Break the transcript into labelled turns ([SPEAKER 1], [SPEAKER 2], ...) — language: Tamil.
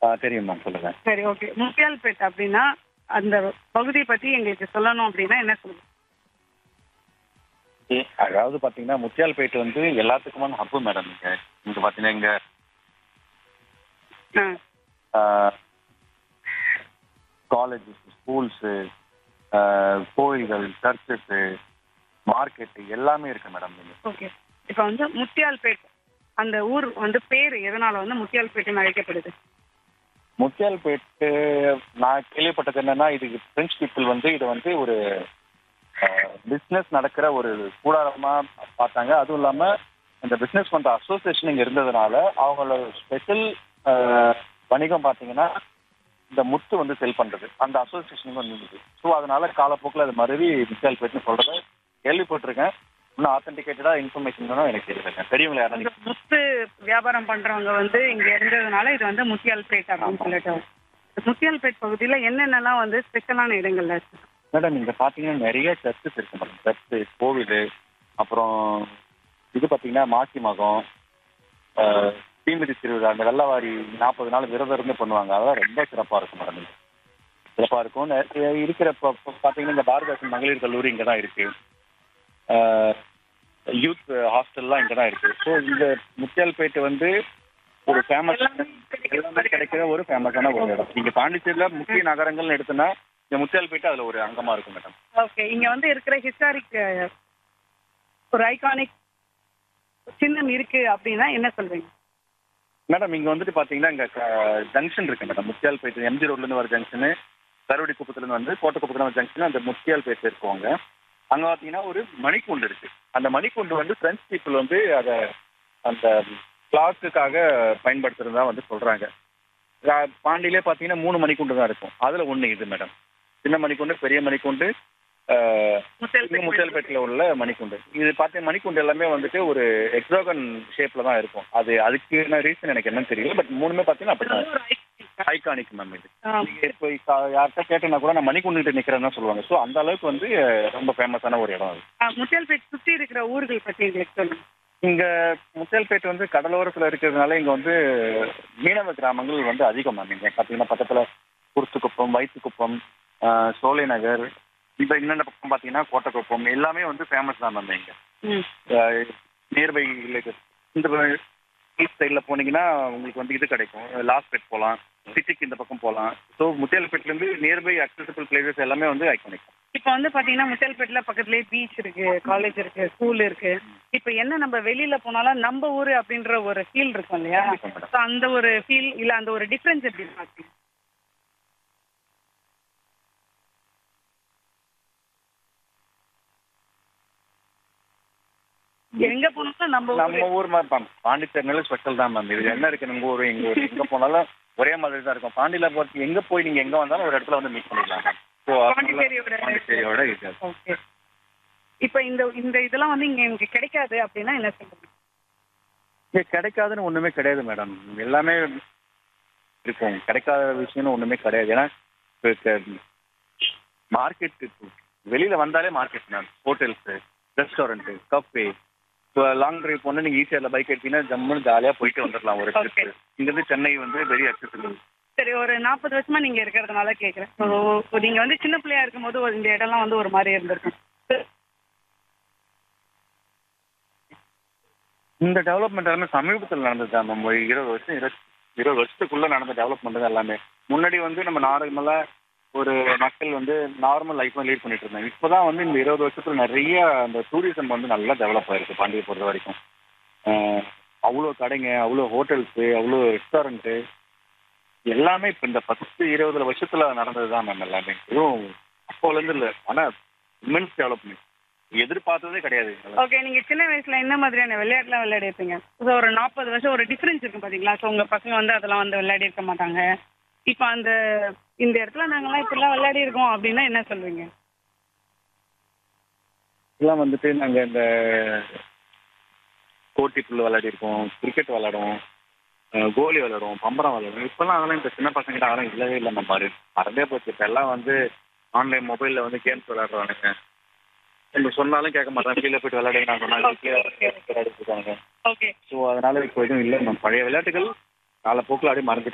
[SPEAKER 1] ஆ, தெரியும் மேம் சொல்லுங்க
[SPEAKER 2] சரி ஓகே முத்தியால்பேட் அப்படின்னா அந்த பகுதியை பத்தி எங்களுக்கு சொல்லணும் அப்படின்னா என்ன சொல்லுங்க
[SPEAKER 1] ஏ, அதாவது பாத்தீங்கன்னா முத்தியால்பேட் வந்து எல்லாத்துக்குமான ஹப்பு மேடம் இங்க இங்க பாத்தீங்கன்னா இங்க
[SPEAKER 2] ஆ
[SPEAKER 1] காலேஜஸ் ஸ்கூல்ஸு கோயில்கள் சர்ச்சஸ் மார்க்கெட்டு எல்லாமே இருக்கு மேடம் இங்க
[SPEAKER 2] ஓகே இப்போ வந்து முத்தியால்பேட் அந்த ஊர் வந்து பேர் எதனால வந்து முத்தியால்பேட்னு அழைக்கப்படுது
[SPEAKER 1] முத்தியால்பேட்டு நான் கேள்விப்பட்டது என்னன்னா இதுக்கு பிரெஞ்சு பீப்புள் வந்து இதை வந்து ஒரு பிஸ்னஸ் நடக்கிற ஒரு கூடாரமா பார்த்தாங்க அதுவும் இல்லாம இந்த பிஸ்னஸ் பண்ற அசோசியேஷன் இங்க இருந்ததுனால அவங்களோட ஸ்பெஷல் வணிகம் பார்த்தீங்கன்னா இந்த முத்து வந்து செல் பண்றது அந்த அசோசியேஷனுக்கு வந்து இருந்தது ஸோ அதனால காலப்போக்கில் அது மறுபடி முத்தியால்பேட்னு சொல்றத கேள்விப்பட்டிருக்கேன் இன்னும் ஆத்தென்டிகேட்டடா இன்ஃபர்மேஷன் எனக்கு தெரியலங்க பெரியவங்க யாரும்
[SPEAKER 2] இந்த முத்து வியாபாரம் பண்றவங்க வந்து இங்க இருந்ததுனால இது வந்து முத்தியால்பேட் அப்படின்னு சொல்லிட்டு இந்த முத்தியால்பேட் பகுதியில என்னென்னலாம் வந்து ஸ்பெஷலான இடங்கள்ல இருக்கு
[SPEAKER 1] மேடம் இங்க பாத்தீங்கன்னா நிறைய சர்ச்சஸ் இருக்கு மேடம் சர்ச்சு கோவில் அப்புறம் இது பாத்தீங்கன்னா மாசி மகம் ஆஹ், தீமிதி திருவிழா அந்த வெள்ளவாரி நாற்பது நாள் விரதம் இருந்து பண்ணுவாங்க அதெல்லாம் ரொம்ப சிறப்பா இருக்கும் மேடம் இங்க. சிறப்பா இருக்கும் நெ- இருக்கிற இப்ப இப்ப பாத்தீங்கன்னா இந்த பாரதாசன் மகளிர் கல்லூரி இங்க தான் இருக்கு யூத் ஹாஸ்டல்லாம் இங்க தான் இருக்கு ஸோ இந்த முத்தியால்பேட்டை வந்து ஒரு ஃபேமஸ் எல்லாமே கிடைக்கிற ஒரு ஃபேமஸான ஒரு இடம் இங்க பாண்டிச்சேரியில முக்கிய நகரங்கள்னு எடுத்தோன்னா இந்த முத்தியால்பேட்டை அதுல ஒரு அங்கமா இருக்கும் மேடம்
[SPEAKER 2] ஓகே இங்க வந்து இருக்கிற ஹிஸ்டாரிக் ஒரு ஐகானிக் சின்னம் இருக்கு அப்படின்னா என்ன சொல்றீங்க
[SPEAKER 1] மேடம் இங்க வந்துட்டு பாத்தீங்கன்னா இங்க ஜங்ஷன் இருக்கு மேடம் முத்தியால்பேட்டை எம்ஜி ரோட்ல இருந்து வர ஜங்ஷனு கருவடி குப்பத்துல இருந்து வந்து கோட்டக்குப்பத்துல வர ஜங்ஷன் அந்த முத்தியால்பேட்டை இருக்குவாங்க அங்க பாத்தீங்கன்னா ஒரு மணிக்கூண்டு இருக்கு அந்த மணிக்கூண்டு வந்து பிரெஞ்சு பீப்புள் வந்து அதை அந்த கிளாக்குக்காக பயன்படுத்துறதா வந்து சொல்றாங்க ரா- பாண்டியிலே பாத்தீங்கன்னா மூணு மணிக்கூண்டு தான் இருக்கும் அதுல ஒண்ணு இது மேடம் சின்ன மணிக்கூண்டு பெரிய மணிக்கூண்டு ஆஹ், இது
[SPEAKER 2] முத்தியால்பேட்
[SPEAKER 1] முத்தியால்பேட்டில் உள்ள மணிக்குண்டு இது பார்த்தீங்க மணிக்குண்டு எல்லாமே வந்துட்டு ஒரு எக்ஸாகன் ஷேப்ல தான் இருக்கும் அது அதுக்கு ரீசன் எனக்கு என்னன்னு தெரியல பட் மூணுமே பார்த்தீங்கன்னா அப்படிதான்
[SPEAKER 2] ஒரு iconic.
[SPEAKER 1] ஐகானிக் மேம் இது
[SPEAKER 2] ஆ,
[SPEAKER 1] நீங்க இப்போ யா- யார்கிட்ட கேட்டேன்னா கூட நான் மணிக்குண்டு நிக்கிறேன்னு தான் சொல்லுவாங்க ஸோ அந்த அளவுக்கு வந்து அஹ், ரொம்ப ஃபேமஸான ஒரு இடம் அது
[SPEAKER 2] ஆ, முத்தியால்பேட் சுத்தி இருக்கிற ஊர்கள் பத்தி எங்களுக்கு சொல்லுங்க
[SPEAKER 1] இங்க முத்தியால்பேட் வந்து கடலோரத்துல இருக்கிறதுனால இங்க வந்து மீனவ கிராமங்கள் வந்து அதிகம் மேம் இங்க பார்த்தீங்கன்னா பக்கத்துல குருத்துக்குப்பம் வயிற்றுக்குப்பம் ஆஹ், சோலை நகர் இப்போ இன்னொன்று பக்கம் பார்த்தீங்கன்னா கோட்டைக்குப்பம் எல்லாமே வந்து ஃபேமஸ் தான் மேம் இங்க
[SPEAKER 2] ம்
[SPEAKER 1] நியர்பை இந்த ஈஸ்ட் சைடில் போனீங்கன்னா உங்களுக்கு வந்து இது கிடைக்கும் லாஸ்ட் பெட் போகலாம் சிட்டிக்கு இந்த பக்கம் போகலாம் ஸோ முத்தியால்பேட்லேருந்து நியர்பை அக்சசபிள் பிளேசஸ் எல்லாமே வந்து ஐகானிக்
[SPEAKER 2] இப்போ வந்து பாத்தீங்கன்னா முத்தியால்பேட்ல பக்கத்துலயே பீச் இருக்கு காலேஜ் இருக்கு ஸ்கூல் இருக்கு இப்போ என்ன நம்ம வெளியில போனாலும் நம்ம ஊரு அப்படின்ற ஒரு ஃபீல் இருக்கும் இல்லையா
[SPEAKER 1] கண்டிப்பா மேடம்.
[SPEAKER 2] So, அந்த ஒரு ஃபீல் இல்ல அந்த ஒரு டிஃபரன்ஸ் எப்படி பாத்தீங்க எங்க போனாலும் நம்ம ஊரு
[SPEAKER 1] நம்ம ஊர் மாதிரி தான் பாண்டிச்சேரினால ஸ்பெஷல் தான் மேம் இது என்ன இருக்கு நம்ம ஊர் எங்க ஊர் எங்க போனாலும் ஒரே மாதிரி தான் இருக்கும் பாண்டியில பொறுத்து எங்க போய் நீங்க எங்க வந்தாலும் ஒரு இடத்துல வந்து மீட் பண்ணிடலாம் மேம் ஸோ
[SPEAKER 2] பாண்டிச்சேரியோட
[SPEAKER 1] பாண்டிச்சேரியோட இது
[SPEAKER 2] ஓகே இப்போ இந்த இந்த இதெல்லாம் வந்து இங்க எனக்கு கிடைக்காது அப்படின்னா என்ன சொல்றீங்க
[SPEAKER 1] இங்க கிடைக்காதுன்னு ஒண்ணுமே கிடையாது மேடம் எல்லாமே இருக்கும் கிடைக்காத விஷயம்னு ஒண்ணுமே கிடையாது ஏன்னா மார்க்கெட் வெளியில வந்தாலே market ma'am hotels restaurant cafe இப்போ லாங் டிரைவ் போனால் நீங்கள் ஈஸியாக பைக் எடுத்தீங்கன்னா ஜம்முன்னு ஜாலியாக போயிட்டு வந்துடலாம் ஒரு
[SPEAKER 2] Okay.
[SPEAKER 1] ட்ரிப் இங்கேருந்து சென்னை வந்து வெரி அக்சசபிள்
[SPEAKER 2] சரி ஒரு நாற்பது வருஷமா நீங்க இருக்கிறதுனால கேக்குறேன் So, நீங்க வந்து சின்ன பிள்ளையா இருக்கும்போது ஒரு இந்த இடம்லாம் வந்து ஒரு மாதிரி இருந்திருக்கும்
[SPEAKER 1] இந்த டெவலப்மெண்ட் எல்லாமே சமீபத்தில் நடந்தது தான் மேம் ஒரு இருபது வருஷம் இருபது இருபது வருஷத்துக்குள்ள நடந்த டெவலப்மெண்ட் தான் எல்லாமே முன்னாடி வந்து நம்ம நார்மலா ஒரு மக்கள் வந்து நார்மல் லைஃப் லீட் பண்ணிட்டு இருந்தாங்க இப்போதான் வந்து இந்த இருபது வருஷத்துல நிறைய அந்த டூரிசம் வந்து நல்லா டெவலப் ஆயிருக்கு பாண்டியை பொறுத்த வரைக்கும் ஆஹ் அவ்வளோ கடைங்க அவ்வளோ ஹோட்டல்ஸு அவ்வளோ ரெஸ்டாரண்ட்டு எல்லாமே இப்போ இந்த பத்து இருபது வருஷத்துல நடந்தது தான் மேம் எல்லாமே இதுவும் அப்போலேருந்து இல்லை ஆனால் இமென்ஸ் டெவலப்மெண்ட் எதிர்பார்த்ததே கிடையாது
[SPEAKER 2] ஓகே நீங்க சின்ன வயசுல என்ன மாதிரியான விளையாட்டுலாம் விளையாடி இருப்பீங்க ஸோ ஒரு நாற்பது வருஷம் ஒரு டிஃபரன்ஸ் இருக்கும் பாத்தீங்களா ஸோ உங்க பசங்க வந்து அதெல்லாம் வந்து விளையாடி இருக்க மாட்டாங்க இப்போ அந்த இந்த இடத்துல நாங்கெல்லாம் இப்படிலாம் விளையாடி இருக்கோம் அப்படின்னா என்ன சொல்வீங்க
[SPEAKER 1] எல்லாம் வந்துட்டு நாங்கள் இந்த கோட்டி புல் விளையாடிருக்கோம் கிரிக்கெட் விளையாடுவோம் அஹ் கோலி விளையாடுவோம் பம்பரம் விளையாடுவோம் இப்போல்லாம் அதெல்லாம் இந்த சின்ன பசங்கிட்ட அதெல்லாம் இல்லவே இல்லை நம்ம பாரு மறந்தே போச்சு இப்போ எல்லாம் வந்து ஆன்லைன் மொபைலில் வந்து கேம்ஸ் விளையாடுறானுங்க நம்ம சொன்னாலும் கேட்க மாட்டாங்க கீழே போயிட்டு விளையாடுங்க நான் சொன்னாலும் விளையாடிட்டு இருக்காங்க
[SPEAKER 2] ஓகே
[SPEAKER 1] ஸோ அதனால இப்போ எதுவும் இல்லை நம்ம பழைய விளையாட்டுகள் காலப்போக்கில் அப்படியே மறந்துட்டு